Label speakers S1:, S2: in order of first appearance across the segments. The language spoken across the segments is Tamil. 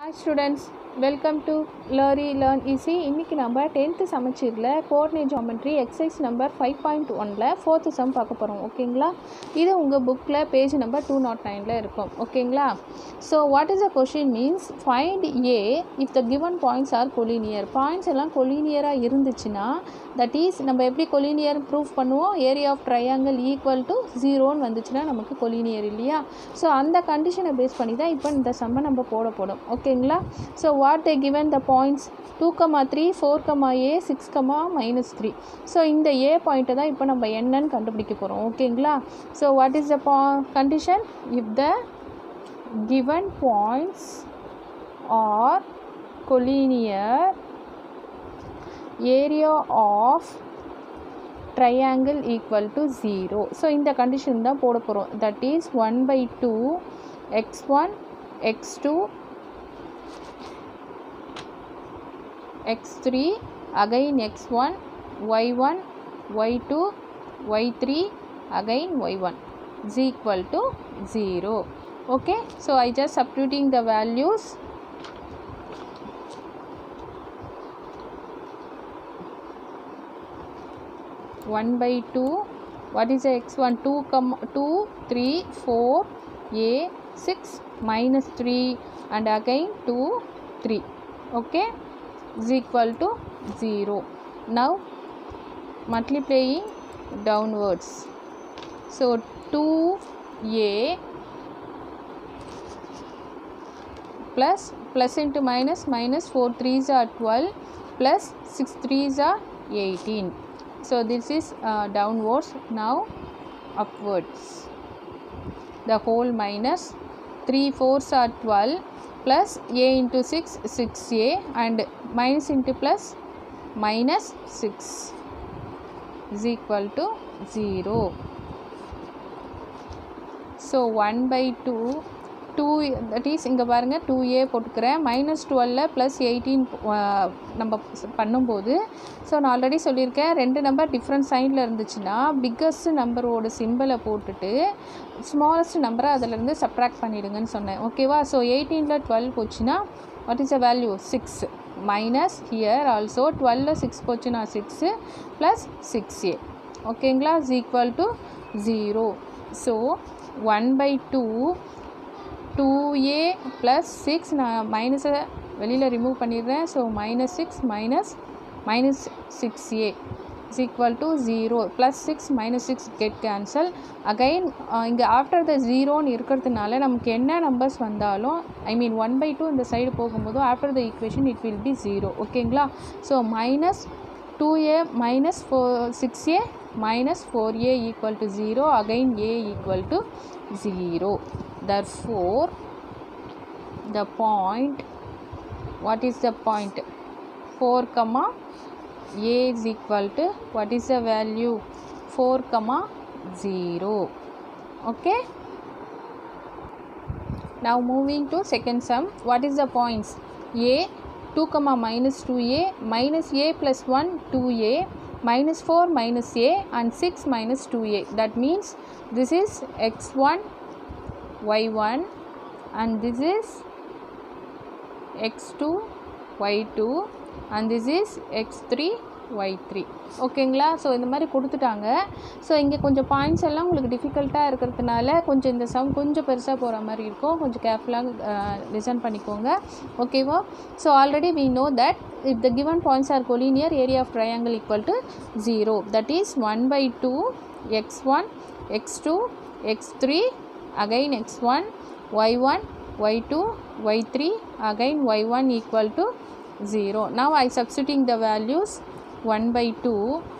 S1: ஹாய் ஸ்டூடெண்ட்ஸ் வெல்கம் டு லர்ரி லேர்ன் ஈஸி இன்றைக்கி நம்ம டென்த்து சமச்சீரில் coordinate geometry exercise number five point ஒனில் ஃபோர்த்து சம் பார்க்க போகிறோம் ஓகேங்களா இது உங்கள் புக்கில் பேஜ் நம்பர் டூ நாட் நைனில் இருக்கும் ஓகேங்களா so what is the question means find a if the given points are collinear points எல்லாம் கொலினியராக இருந்துச்சுன்னா தட் இஸ் நம்ம எப்படி கொலினியர் ப்ரூவ் பண்ணுவோம் area of triangle equal to ஜீரோன்னு வந்துச்சுன்னா நமக்கு கொலினியர் இல்லையா ஸோ அந்த கண்டிஷனை பேஸ் பண்ணி தான் இப்போ இந்த சம்மை நம்ம போட போடும் ஓகேங்களா so what they given the points two comma three four comma a six comma minus three so இந்த ஏ பாயிண்ட்டை தான் இப்போ நம்ம என்னன்னு கண்டுபிடிக்க போகிறோம் ஓகேங்களா ஸோ வாட் இஸ் த பா condition if the given points are collinear area of triangle equal to 0 so இந்த கண்டிஷன் தான் போட போகிறோம் that is one by two x one x two x three again x one y one y two y three again y one is equal to 0 okay so i just substituting the values one by two what is the x one two come two three four a six minus three and again two three okay is equal to zero now multiplying downwards so 2a plus plus into minus minus 4 3s are 12 plus 6 3s are 18 so this is uh, downwards now upwards the whole minus 3 4s are 12 plus a into 6 6a and minus into plus minus 6 is equal to 0 so one by two two that is இங்கே பாருங்கள் டூ ஏ போட்டுக்கிறேன் மைனஸ் டுவெல்ல ப்ளஸ் எயிட்டீன் நம்ம பண்ணும்போது ஸோ நான் ஆல்ரெடி சொல்லியிருக்கேன் ரெண்டு நம்பர் டிஃப்ரெண்ட் சைனில் இருந்துச்சுன்னா பிக்கஸ்ட் நம்பரோட சிம்பிளை போட்டுட்டு ஸ்மாலஸ்ட் நம்பரை அதிலேருந்து சப்ராக்ட் பண்ணிவிடுங்கன்னு சொன்னேன் ஓகேவா ஸோ எயிட்டீனில் டுவெல் போச்சுன்னா what is a value six minus here also டுவெல்ல சிக்ஸ் போச்சுன்னா சிக்ஸு ப்ளஸ் சிக்ஸ் ஏ ஓகேங்களா is equal to zero so one by two two a plus six நான் மைனஸை வெளியில் ரிமூவ் பண்ணிடுறேன் so minus six minus minus six a is equal to zero plus six minus six get cancel again இங்கே ஆஃப்டர் த ஜீரோன்னு இருக்கிறதுனால நமக்கு என்ன நம்பர்ஸ் வந்தாலும் I mean one by two இந்த சைடு போகும்போதும் after the equation it will be zero ஓகேங்களா so minus two A minus four six a minus 4a equal to 0 again a equal to 0 therefore the point what is the point 4 comma a is equal to what is the value 4 comma 0 okay now moving to second sum what is the points a 2 comma minus 2a minus a plus 1 2a minus 4 minus a and 6 minus 2a that means this is x1 y1 and this is x2 y2 and this is x3 y three ஓகேங்களா ஸோ இந்த மாதிரி கொடுத்துட்டாங்க ஸோ இங்கே கொஞ்சம் பாயிண்ட்ஸ் எல்லாம் உங்களுக்கு டிஃபிகல்ட்டாக இருக்கிறதுனால கொஞ்சம் இந்த சம் கொஞ்சம் பெருசாக போகிற மாதிரி இருக்கும் கொஞ்சம் கேர்ஃபுல்லாக லிசன் பண்ணிக்கோங்க ஓகேவா so already we know that if the given points are collinear area of triangle equal to zero that is one by two x one x two x three again x one y one y two y three again y one equal to zero now I substituting the values 1 by 2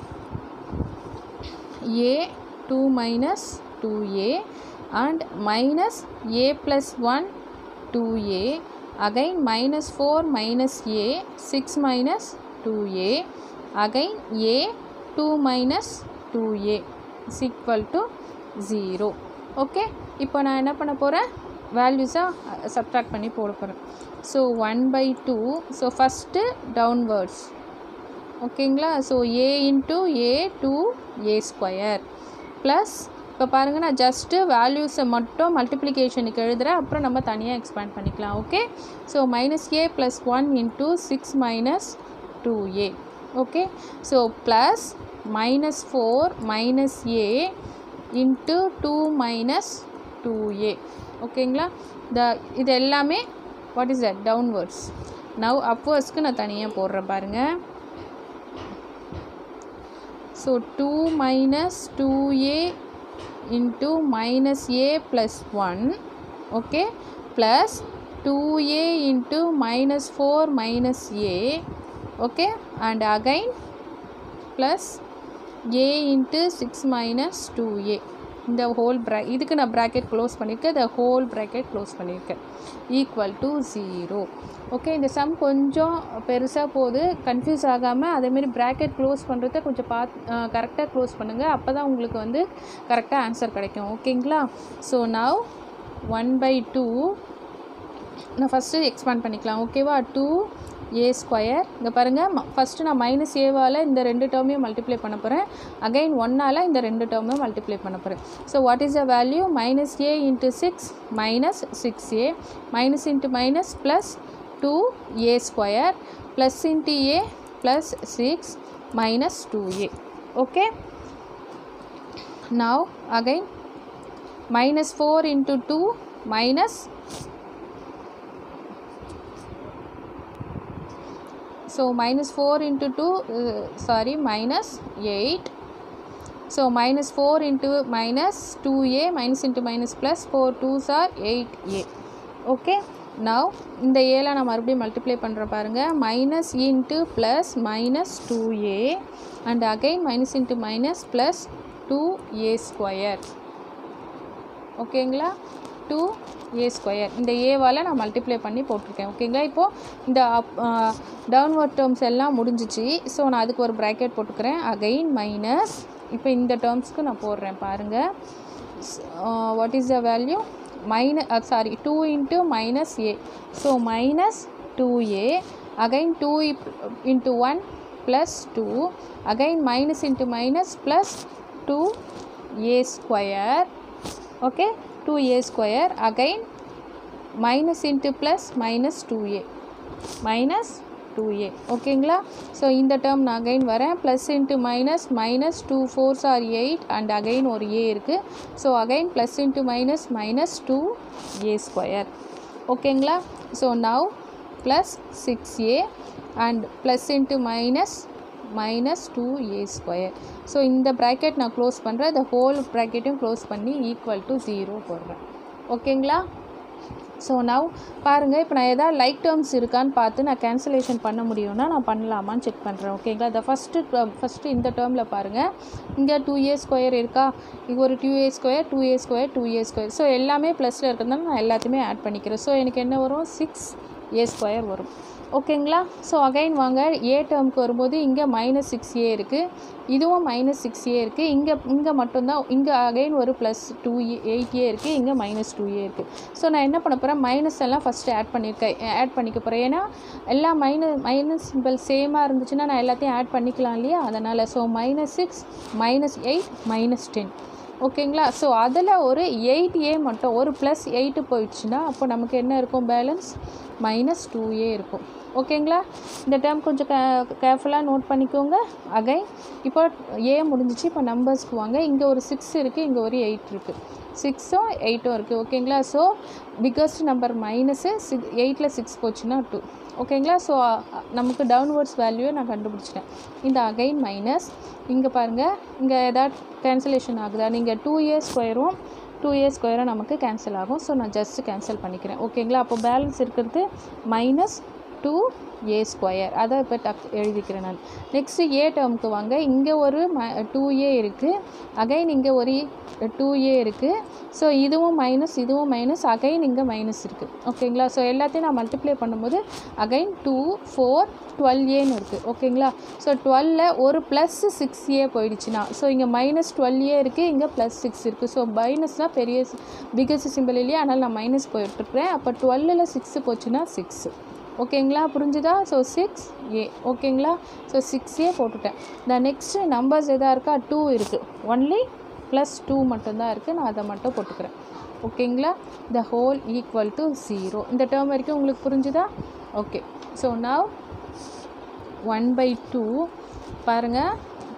S1: a 2 minus 2a and minus a plus 1 2a again minus 4 minus a 6 minus 2a again a 2 minus 2a is equal to 0 okay இப்போ நான் என்ன பண்ண போகிறேன் வேல்யூஸாக சப்ட்ராக்ட் பண்ணி போட போகிறேன் so one by two so first downwards ஓகேங்களா so a into a two A square plus இப்போ பாருங்கள் நான் ஜஸ்ட்டு வேல்யூஸை மட்டும் மல்டிப்ளிகேஷனுக்கு எழுதுகிறேன் அப்புறம் நம்ம தனியாக எக்ஸ்பேண்ட் பண்ணிக்கலாம் okay so minus a plus one into six minus two a okay so plus minus four minus a into two minus two a ஓகேங்களா த இது எல்லாமே what is that downwards now அப்வர்ட்ஸ்க்கு நான் தனியாக போடுறேன் பாருங்கள் so two minus two a into minus a plus one okay plus two a into minus four minus a okay and again plus a into six minus two ஏ இந்த ஹோல் ப்ரா இதுக்கு நான் ப்ராக்கெட் க்ளோஸ் பண்ணியிருக்கேன் இந்த ஹோல் ப்ராக்கெட் க்ளோஸ் பண்ணியிருக்கேன் ஈக்குவல் டு ஜீரோ ஓகே இந்த சம் கொஞ்சம் பெருசாக போகுது கன்ஃபியூஸ் ஆகாமல் அதேமாரி ப்ராக்கெட் க்ளோஸ் பண்ணுறத கொஞ்சம் பார்த்து கரெக்டாக க்ளோஸ் பண்ணுங்கள் அப்போ தான் உங்களுக்கு வந்து கரெக்டாக ஆன்சர் கிடைக்கும் ஓகேங்களா so now one by two நான் ஃபஸ்ட்டு எக்ஸ்பேண்ட் பண்ணிக்கலாம் ஓகேவா டூ ஏ ஸ்கொயர் இங்கே பாருங்கள் ஃபஸ்ட்டு நான் மைனஸ் ஏவால் இந்த ரெண்டு டேர்மையும் மல்டிப்ளை பண்ண போகிறேன் அகைன் ஒன்னால் இந்த ரெண்டு டேர்மையும் மல்டிப்ளை பண்ண போகிறேன் so what is the value minus a into six minus six a minus into minus plus two A square plus into a plus six minus two a okay now again minus 4 into 2 minus so minus 4 into 2 uh, sorry minus 8 so minus 4 into minus 2a minus into minus plus 4 2s are 8a okay now இந்த ஏல நான் மறுபடியும் மல்டிப்ளை பண்ணுறேன் பாருங்கள் minus into plus minus two A and again minus into minus plus two A square ஓகேங்களா டூ ஏ ஸ்கொயர் இந்த ஏவால் நான் மல்டிப்ளை பண்ணி போட்டிருக்கேன் ஓகேங்களா இப்போது இந்த டவுன்வர்ட் டேர்ம்ஸ் எல்லாம் முடிஞ்சிச்சு ஸோ நான் அதுக்கு ஒரு ப்ராக்கெட் போட்டுக்கிறேன் அகைன் மைனஸ் இப்போ இந்த டேர்ம்ஸ்க்கு நான் போடுறேன் பாருங்கள் what is the value minus sorry two into minus a so minus two a again two into one plus two again minus into minus plus two A square okay two A square again minus into plus minus two A minus two a ஓகேங்களா ஸோ இந்த டேர்ம் நான் அகைன் வரேன் plus into minus minus two fours are eight and again ஒரு ஏ இருக்குது so again plus into minus minus two ஏ ஸ்கொயர் ஓகேங்களா so now plus six a and plus into minus minus two A square so இந்த ப்ராக்கெட் நான் க்ளோஸ் பண்ணுறேன் இந்த ஹோல் ப்ராக்கெட்டையும் க்ளோஸ் பண்ணி ஈக்குவல் டு ஜீரோ போடுறேன் ஓகேங்களா ஸோ நவ் பாருங்கள் இப்போ நான் எதாவது லைக் டேர்ம்ஸ் இருக்கான்னு பார்த்து நான் கேன்சலேஷன் பண்ண முடியும்னா நான் பண்ணலாமான்னு செக் பண்ணுறேன் ஓகேங்களா இந்த ஃபஸ்ட்டு ஃபஸ்ட்டு இந்த டேர்மில் பாருங்கள் இங்கே டூ ஏ ஸ்கொயர் இருக்கா இங்கே ஒரு டூ ஏ ஸ்கொயர் டூ ஏ ஸ்கொயர் டூ ஏ ஸ்கொயர் ஸோ எல்லாமே ப்ளஸில் இருக்கிறதுனால நான் எல்லாத்தையுமே ஆட் பண்ணிக்கிறேன் ஸோ எனக்கு என்ன வரும் சிக்ஸ் ஏ ஸ்கொயர் வரும் ஓகேங்களா ஸோ அகைன் வாங்க ஏ டேர்முக்கு வரும்போது இங்கே மைனஸ் சிக்ஸ் ஏ இருக்குது இதுவும் மைனஸ் சிக்ஸ் ஏ இருக்குது இங்கே இங்கே மட்டும்தான் இங்கே அகைன் ஒரு ப்ளஸ் டூ எயிட் ஏ இருக்குது இங்கே மைனஸ் டூ ஏ இருக்குது ஸோ நான் என்ன பண்ண போகிறேன் மைனஸ் எல்லாம் ஃபஸ்ட்டு ஆட் பண்ணியிருக்கேன் ஆட் பண்ணிக்க போகிறேன் ஏன்னா எல்லா மைனஸ் மைனஸ் சிம்பிள் சேமாக இருந்துச்சுன்னா நான் எல்லாத்தையும் ஆட் பண்ணிக்கலாம் இல்லையா அதனால் so minus six minus eight minus ten ஓகேங்களா ஸோ அதில் ஒரு எயிட் ஏ மட்டும் ஒரு ப்ளஸ் எயிட்டு போயிடுச்சுன்னா அப்போ நமக்கு என்ன இருக்கும் பேலன்ஸ் மைனஸ் டூ ஏ இருக்கும் ஓகேங்களா இந்த டேர்ம் கொஞ்சம் கே கேர்ஃபுல்லாக நோட் பண்ணிக்கோங்க அகைன் இப்போ ஏ முடிஞ்சிச்சு இப்போ நம்பர்ஸ்க்கு வாங்க இங்கே ஒரு சிக்ஸ் இருக்குது இங்கே ஒரு எயிட் இருக்குது சிக்ஸும் எயிட்டும் இருக்குது ஓகேங்களா so biggest number minus six எயிட்டில் சிக்ஸ் போச்சுன்னா டூ ஓகேங்களா ஸோ நமக்கு டவுன்வர்ட்ஸ் வேல்யூவை நான் கண்டுபிடிச்சிட்டேன் இந்த அகைன் மைனஸ் இங்கே பாருங்கள் இங்கே ஏதாவது கேன்சலேஷன் ஆகுதா நீங்கள் டூ இயர்ஸ் ஸ்கொயரும் டூ இயர்ஸ் ஸ்கொயரும் நமக்கு கேன்சல் ஆகும் ஸோ நான் ஜஸ்ட்டு கேன்சல் பண்ணிக்கிறேன் ஓகேங்களா அப்போ பேலன்ஸ் இருக்கிறது மைனஸ் டூ ஏ ஸ்கொயர் அதை இப்போ டக் எழுதிக்கிறேன் நான் நெக்ஸ்ட்டு ஏ டேர்முக்கு வாங்க இங்கே ஒரு ம டூ ஏ இருக்குது அகைன் இங்கே ஒரு டூ ஏ இருக்குது ஸோ இதுவும் மைனஸ் இதுவும் மைனஸ் அகைன் இங்கே மைனஸ் இருக்குது ஓகேங்களா ஸோ எல்லாத்தையும் நான் மல்டிப்ளை பண்ணும்போது அகைன் டூ ஃபோர் டுவெல் ஏன்னு இருக்குது ஓகேங்களா ஸோ டுவெல்ல ஒரு ப்ளஸ் சிக்ஸ் ஏ போயிடுச்சுன்னா ஸோ இங்கே மைனஸ் டுவெல் ஏ இருக்குது இங்கே ப்ளஸ் சிக்ஸ் இருக்குது ஸோ மைனஸ்னால் பெரிய பிகஸ்ட் சிம்பிள் இல்லையா அதனால் நான் மைனஸ் போயிட்டுருக்குறேன் அப்போ டுவெல்லில் சிக்ஸு போச்சுன்னா சிக்ஸு ஓகேங்களா புரிஞ்சுதா ஸோ சிக்ஸ் ஏ ஓகேங்களா ஸோ சிக்ஸ் ஏ போட்டுட்டேன் இந்த நெக்ஸ்ட்டு நம்பர்ஸ் எதாக இருக்கா டூ இருக்குது ஒன்லி ப்ளஸ் டூ மட்டும்தான் இருக்குது நான் அதை மட்டும் போட்டுக்கிறேன் ஓகேங்களா the whole equal to zero இந்த டேர்ம் வரைக்கும் உங்களுக்கு புரிஞ்சுதா okay so now one by two பாருங்கள்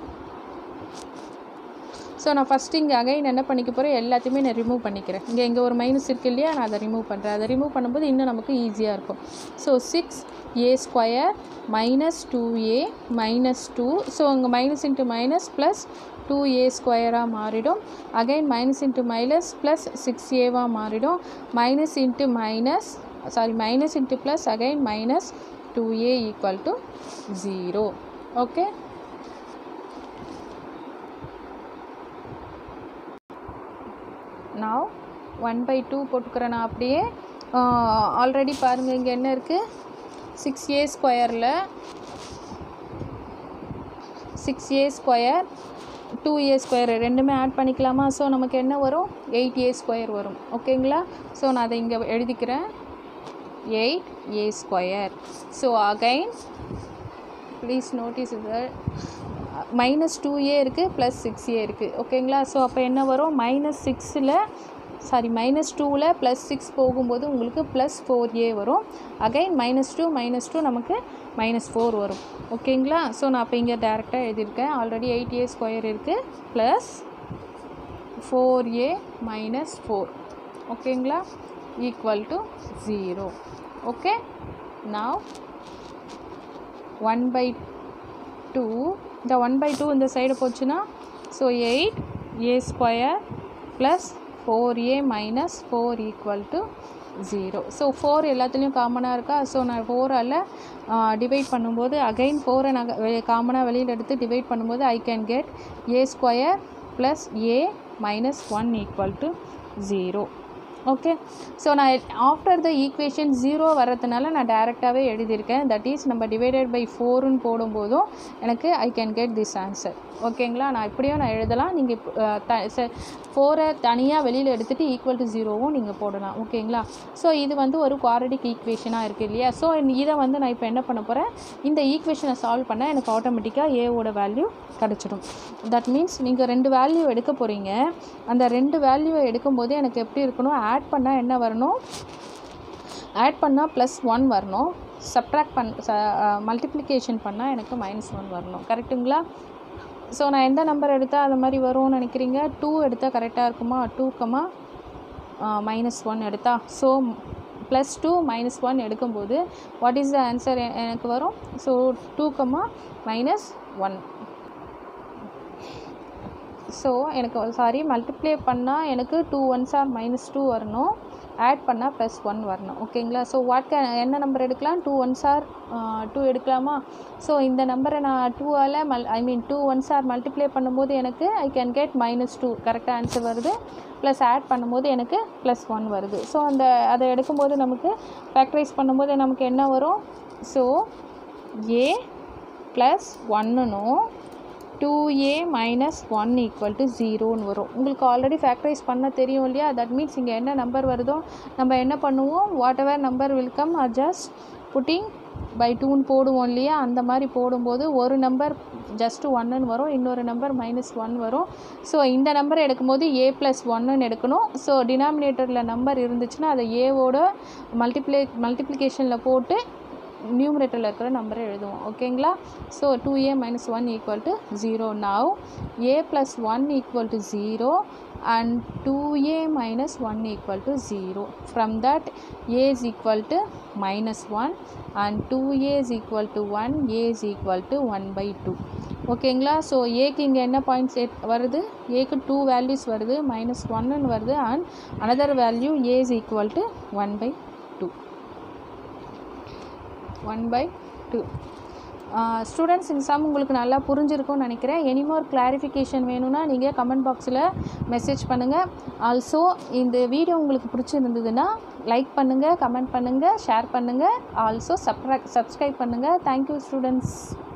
S1: ஸோ நான் ஃபஸ்ட்டு இங்கே அகைன் என்ன பண்ணிக்க போகிறேன் எல்லாத்தையுமே நான் ரிமூவ் பண்ணிக்கிறேன் இங்கே இங்கே ஒரு மைனஸ் இருக்கு இல்லையா நான் அதை ரிமூவ் பண்ணுறேன் அதை ரிமூவ் பண்ணும்போது இன்னும் நமக்கு ஈஸியாக இருக்கும் so six a square minus two A minus two so அங்கே minus into minus plus two a ஸ்கொயராக மாறிடும் again minus into minus plus six ஏவாக மாறிடும் minus into minus sorry minus into plus again minus two a equal to zero okay நான் ஒன் பை டூ போட்டுக்கிறேன் நான் அப்படியே ஆல்ரெடி பாருங்கள் இங்கே என்ன இருக்குது சிக்ஸ் ஏ ஸ்கொயரில் six a square two A square ரெண்டுமே ஆட் பண்ணிக்கலாமா ஸோ நமக்கு என்ன வரும் எயிட் ஏ ஸ்கொயர் வரும் ஓகேங்களா ஸோ நான் அதை இங்கே எழுதிக்கிறேன் eight a square so again please notice இது மைனஸ் டூ ஏ இருக்குது ப்ளஸ் சிக்ஸ் ஏ இருக்குது ஓகேங்களா ஸோ அப்போ என்ன வரும் மைனஸ் சிக்ஸில் சாரி மைனஸ் டூவில் ப்ளஸ் சிக்ஸ் போகும்போது உங்களுக்கு ப்ளஸ் ஃபோர் ஏ வரும் again minus two minus two நமக்கு மைனஸ் ஃபோர் வரும் ஓகேங்களா ஸோ நான் அப்போ இங்கே டேரெக்டாக எழுதியிருக்கேன் ஆல்ரெடி எயிட் ஏ ஸ்கொயர் இருக்குது plus four a minus four ஓகேங்களா equal to zero okay now one by two இந்த ஒன் பை டூ இந்த சைடு போச்சுன்னா so eight a square plus four a minus four equal to zero so four எல்லாத்துலேயும் காமனாக இருக்கா ஸோ நான் ஃபோரால் டிவைட் பண்ணும்போது அகைன் ஃபோரை நான் காமனாக வெளியில் எடுத்து டிவைட் பண்ணும்போது I can get a square plus a minus one equal to zero okay so நான் ஆஃப்டர் த ஈக்குவேஷன் ஜீரோ வர்றதுனால நான் டேரெக்டாகவே எழுதியிருக்கேன் தட் இஸ் நம்ம டிவைடட் பை ஃபோருன்னு போடும்போதும் எனக்கு I can get this answer ஓகேங்களா நான் இப்படியும் நான் எழுதலாம் நீங்கள் ஃபோரை தனியாக வெளியில் எடுத்துகிட்டு ஈக்குவல் டு ஜீரோவும் நீங்கள் போடலாம் ஓகேங்களா ஸோ இது வந்து ஒரு குவாரடிக் ஈக்குவேஷனாக இருக்குது இல்லையா ஸோ இதை வந்து நான் இப்போ என்ன பண்ண போகிறேன் இந்த ஈக்குவேஷனை சால்வ் பண்ணால் எனக்கு ஆட்டோமேட்டிக்காக ஏவோட வேல்யூ கிடச்சிடும் தட் மீன்ஸ் நீங்கள் ரெண்டு வேல்யூ எடுக்க போகிறீங்க அந்த ரெண்டு வேல்யூவை எடுக்கும்போது எனக்கு எப்படி இருக்கணும் ஆட் பண்ணால் என்ன வரணும் ஆட் பண்ணால் ப்ளஸ் ஒன் வரணும் சப்ட்ராக்ட் பண் மல்டிப்ளிகேஷன் பண்ணால் எனக்கு மைனஸ் ஒன் வரணும் கரெக்டுங்களா ஸோ நான் எந்த நம்பர் எடுத்தால் அது மாதிரி வரும்னு நினைக்கிறீங்க டூ எடுத்தால் கரெக்டாக இருக்குமா டூ கமா மைனஸ் ஒன் எடுத்தா so plus two minus one எடுக்கும்போது வாட் இஸ் த ஆன்சர் எனக்கு வரும் so two comma minus one so எனக்கு சாரி மல்டிப்ளை பண்ணால் எனக்கு two ones are minus two வரணும் ஆட் பண்ணால் ப்ளஸ் ஒன் வரணும் ஓகேங்களா ஸோ வாட் கேன் என்ன நம்பர் எடுக்கலாம் டூ ஒன்ஸ் ஆர் டூ எடுக்கலாமா ஸோ இந்த நம்பரை நான் டூவால் மல் I mean two ones are multiply பண்ணும்போது எனக்கு I can get minus two கரெக்டாக ஆன்சர் வருது ப்ளஸ் ஆட் பண்ணும்போது எனக்கு ப்ளஸ் ஒன் வருது ஸோ அந்த அதை எடுக்கும்போது நமக்கு ஃபேக்டரைஸ் பண்ணும்போது நமக்கு என்ன வரும் ஸோ ஏ ப்ளஸ் ஒன்னுனும் two A minus one equal to ஜீரோன்னு வரும் உங்களுக்கு ஆல்ரெடி ஃபேக்டரைஸ் பண்ண தெரியும் இல்லையா தட் மீன்ஸ் இங்கே என்ன நம்பர் வருதோ நம்ம என்ன பண்ணுவோம் whatever number will come or just putting by டூன்னு போடுவோம் இல்லையா அந்த மாதிரி போடும்போது ஒரு நம்பர் ஜஸ்ட் ஒன்னுன்னு வரும் இன்னொரு நம்பர் மைனஸ் ஒன் வரும் ஸோ இந்த நம்பர் எடுக்கும்போது ஏ ப்ளஸ் ஒன்னுன்னு எடுக்கணும் ஸோ டினாமினேட்டரில் நம்பர் இருந்துச்சுன்னா அதை ஏவோட மல்டிப்ளே மல்டிப்ளிகேஷனில் போட்டு நியூமரேட்டரில் இருக்கிற நம்பரை எழுதுவோம் ஓகேங்களா so two A minus one equal to zero now A plus one equal to zero and two A minus one equal to zero from that A is equal to minus one and two A is equal to one A is equal to one by two ஓகேங்களா ஸோ ஏக்கு இங்கே என்ன பாயிண்ட்ஸ் வருது ஏக்கு டூ வேல்யூஸ் வருது மைனஸ் ஒன்னு வருது and another value A is equal to one by two one by two students இந்த சம் உங்களுக்கு நல்லா புரிஞ்சிருக்கும்னு நினைக்கிறேன் எனிமோர் கிளாரிஃபிகேஷன் வேணும்னா நீங்கள் கமெண்ட் பாக்ஸில் மெசேஜ் பண்ணுங்கள் ஆல்சோ இந்த வீடியோ உங்களுக்கு பிடிச்சிருந்ததுன்னா லைக் பண்ணுங்கள் கமெண்ட் பண்ணுங்கள் ஷேர் பண்ணுங்கள் ஆல்சோ சப்ரா சப்ஸ்கிரைப் பண்ணுங்கள் தேங்க்யூ ஸ்டூடெண்ட்ஸ்